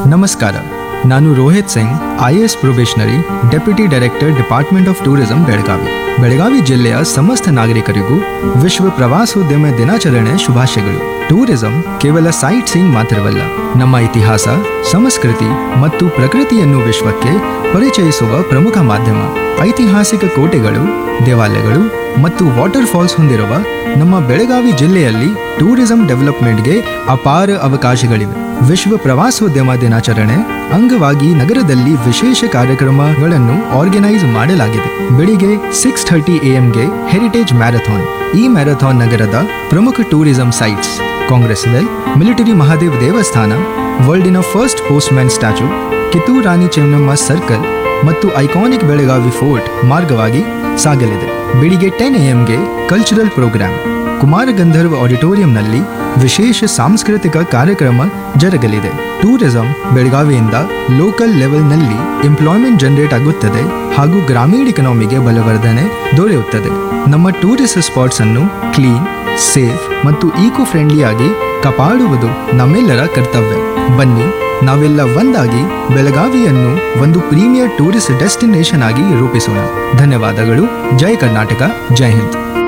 ನಮಸ್ಕಾರ ನಾನು Rohit Singh I S probationary deputy director department of tourism Belagavi Belagavi ಜಿಲ್ಲೆಯ ಸಮಸ್ತ ನಾಗರಿಕರಿಗೂ ವಿಶ್ವ ಪ್ರವಾಸೋದ್ಯಮ ದಿನಾಚರಣೆ ಶುಭಾಶಯಗಳು ಟೂರಿಸಂ ಕೇವಲ ಸೈಟ್ ಸೀಯಿಂಗ್ ಮಾತ್ರವಲ್ಲ ನಮ್ಮ ಇತಿಹಾಸ ಸಂಸ್ಕೃತಿ ಮತ್ತು ಪ್ರಕೃತಿಯನ್ನು ವಿಶ್ವಕ್ಕೆ ಪರಿಚಯಿಸುವ ಪ್ರಮುಖ ಮಾಧ್ಯಮ ಐತಿಹಾಸಿಕ ಕೋಟೆಗಳು ದೇವಾಲಯಗಳು ಮತ್ತು ವಾಟರ್ ಫಾಲ್ಸ್ ಹೊಂದಿರುವ ನಮ್ಮ ಬೆಳಗಾವಿ ಜಿಲ್ಲೆಯಲ್ಲಿ ಟೂರಿಸಂ ಡೆವಲಪ್ಮೆಂಟ್ಗೆ ಅಪಾರ ಅವಕಾಶಗಳಿವೆ ವಿಶ್ವ ಪ್ರವಾಸೋದ್ಯಮ ದಿನಾಚರಣೆ ಅಂಗವಾಗಿ ನಗರದಲ್ಲಿ ವಿಶೇಷ ಕಾರ್ಯಕ್ರಮಗಳನ್ನು ಆರ್ಗನೈಸ್ ಮಾಡಲಾಗಿದೆ ಬೆಳಿಗ್ಗೆ ಸಿಕ್ಸ್ ಥರ್ಟಿ ಎಎಂಗೆ ಹೆರಿಟೇಜ್ ಮ್ಯಾರಥಾನ್ ಈ ಮ್ಯಾರಥಾನ್ ನಗರದ ಪ್ರಮುಖ tourism sites Congress well military Mahadev ದೇವಸ್ಥಾನ ವರ್ಲ್ಡಿನ first postman statue Kittur Rani Chennamma circle ಮತ್ತು ಐಕಾನಿಕ್ ಬೆಳಗಾವಿ ಫೋರ್ಟ್ ಮಾರ್ಗವಾಗಿ ಸಾಗಲಿದೆ ಬೆಳಿಗ್ಗೆ ಟೆನ್ ಎಎಂಗೆ ಕಲ್ಚರಲ್ ಪ್ರೋಗ್ರಾಂ ಕುಮಾರ ಗಂಧರ್ವ ಆಡಿಟೋರಿಯಂನಲ್ಲಿ ವಿಶೇಷ ಸಾಂಸ್ಕೃತಿಕ ಕಾರ್ಯಕ್ರಮ ಜರುಗಲಿದೆ ಟೂರಿಸಂ ಬೆಳಗಾವಿಯಿಂದ ಲೋಕಲ್ ಲೆವೆಲ್ನಲ್ಲಿ ಎಂಪ್ಲಾಯ್ಮೆಂಟ್ ಜನರೇಟ್ ಆಗುತ್ತದೆ ಹಾಗೂ ಗ್ರಾಮೀಣ ಇಕನಾಮಿಗೆ ಬಲವರ್ಧನೆ ದೊರೆಯುತ್ತದೆ ನಮ್ಮ ಟೂರಿಸ್ಟ್ ಸ್ಪಾಟ್ಸ್ ಅನ್ನು ಕ್ಲೀನ್ ಸೇಫ್ ಮತ್ತು ಈಕೋ ಫ್ರೆಂಡ್ಲಿ ಆಗಿ ಕಾಪಾಡುವುದು ನಮ್ಮೆಲ್ಲರ ಕರ್ತವ್ಯ ಬನ್ನಿ ನಾವೆಲ್ಲ ಒಂದಾಗಿ ಬೆಳಗಾವಿಯನ್ನು ಒಂದು ಪ್ರೀಮಿಯರ್ ಟೂರಿಸ್ಟ್ ಡೆಸ್ಟಿನೇಷನ್ ಆಗಿ ರೂಪಿಸೋಣ ಧನ್ಯವಾದಗಳು ಜೈ ಕರ್ನಾಟಕ ಜೈ ಹಿಂದ್